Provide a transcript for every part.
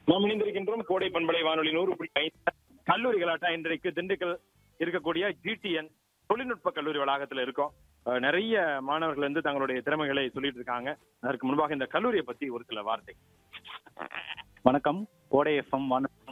நாம் இணைந்திருக்கின்றோம் கோடை பண்பலை வானொலி நூறு புள்ளி ஐந்து கல்லூரி கலாட்டா இன்றைக்கு திண்டுக்கல் இருக்கக்கூடிய ஜிடிஎன் தொழில்நுட்ப கல்லூரி வளாகத்துல இருக்கோம் அஹ், நிறைய மாணவர்கள் வந்து தங்களுடைய திறமைகளை சொல்லிட்டு இருக்காங்க அதற்கு முன்பாக இந்த கல்லூரியை பத்தி ஒரு சில வார்த்தை வணக்கம் கோடை எஃப்எம்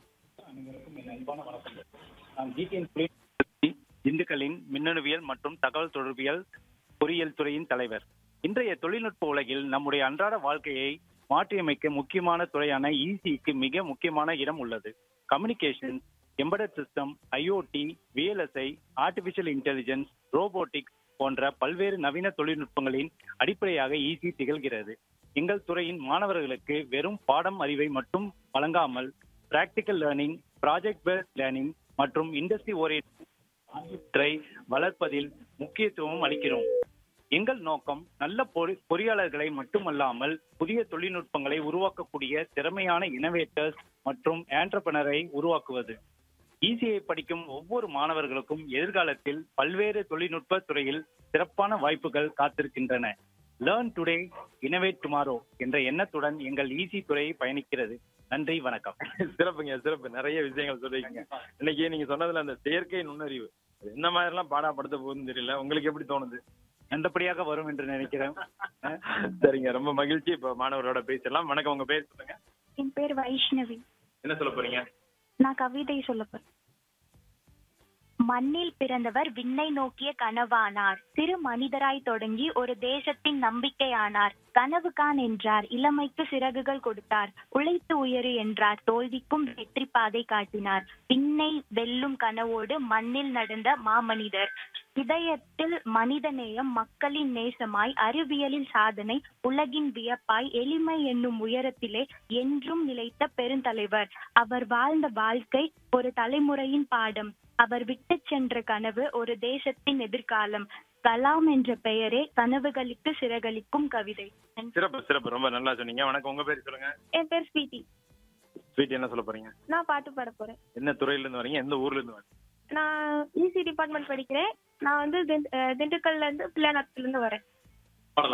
நான் ஜிடிஎன் திண்டுக்கல்லின் மின்னணுவியல் மற்றும் தகவல் தொடர்பியல் பொறியியல் துறையின் தலைவர் இன்றைய தொழில்நுட்ப உலகில் நம்முடைய அன்றாட வாழ்க்கையை மாற்றியமைக்க முக்கியமான துறையான இசிக்கு மிக முக்கியமான இடம் உள்ளது communication embedded system I O T V L S I artificial intelligence robotics போன்ற பல்வேறு நவீன தொழில்நுட்பங்களின் அடிப்படையாக இசி திகழ்கிறது எங்கள் துறையின் மாணவர்களுக்கு வெறும் பாடம் அறிவை மட்டும் வழங்காமல் practical learning project based learning மற்றும் இண்டஸ்ட்ரி ஓரியன்டை வளர்ப்பதில் முக்கியத்துவம் அளிக்கிறோம் எங்கள் நோக்கம் நல்ல பொறி- பொறியாளர்களை மட்டுமல்லாமல் புதிய தொழில்நுட்பங்களை உருவாக்கக்கூடிய திறமையான இனோவேட்டர்ஸ் மற்றும் ஆண்டர்பனரை உருவாக்குவது இசிஐ படிக்கும் ஒவ்வொரு மாணவர்களுக்கும் எதிர்காலத்தில் பல்வேறு தொழில்நுட்ப துறையில் சிறப்பான வாய்ப்புகள் காத்திருக்கின்றன லேர்ன் டுடே இனோவேட் டுமாரோ என்ற எண்ணத்துடன் எங்கள் ஈசி துறை பயணிக்கிறது நன்றி வணக்கம் சிறப்புங்க சிறப்பு நிறைய விஷயங்கள் சொல்லிருக்கீங்க இன்னைக்கு நீங்க சொன்னதுல அந்த செயற்கை நுண்ணறிவு அது என்ன மாதிரி எல்லாம் பாடப்படுத்த போகுதுன்னு தெரியல உங்களுக்கு எப்படி தோணுது நல்லபடியாக வரும் என்று நினைக்கிறேன் சரிங்க ரொம்ப மகிழ்ச்சி இப்ப மாணவர்களோட பேசலாம் வணக்கம் உங்க பேர் சொல்லுங்க என் பேர் வைஷ்ணவி என்ன சொல்ல போறீங்க நான் கவிதை சொல்லப்பேன் மண்ணில் பிறந்தவர் விண்ணை நோக்கிய கனவானார் சிறு மனிதராய் தொடங்கி ஒரு தேசத்தின் நம்பிக்கையானார் கனவு கான் என்றார் இளமைக்கு சிறகுகள் கொடுத்தார் உழைத்து உயரு என்றார் தோல்விக்கும் வெற்றி பாதை காட்டினார் விண்ணை வெல்லும் கனவோடு மண்ணில் நடந்த மாமனிதர் இதயத்தில் மனிதநேயம் மக்களின் நேசமாய் அறிவியலில் சாதனை உலகின் வியப்பாய் எளிமை என்னும் உயரத்திலே என்றும் நிலைத்த பெருந்தலைவர் அவர் வாழ்ந்த வாழ்க்கை ஒரு தலைமுறையின் பாடம் அவர் விட்டுச் சென்ற கனவு ஒரு தேசத்தின் எதிர்காலம் கலாம் என்ற பெயரே கனவுகளுக்கு சிறகளிக்கும் கவிதை சிறப்பு சிறப்பு ரொம்ப நல்லா சொன்னீங்க வணக்கம் உங்க பேர் சொல்லுங்க என் பேர் ஸ்வீட்டி ஸ்வீட் என்ன சொல்ல போறீங்க நான் பாட்டு பாட போறேன் என்ன துறையில இருந்து வரீங்க எந்த ஊர்ல இருந்து வரீங்க நான் இசி டிபார்ட்மெண்ட் படிக்கிறேன் நான் வந்து திண்டுக்கல்ல இருந்து பிள்ளைநாட்டுல இருந்து வரேன்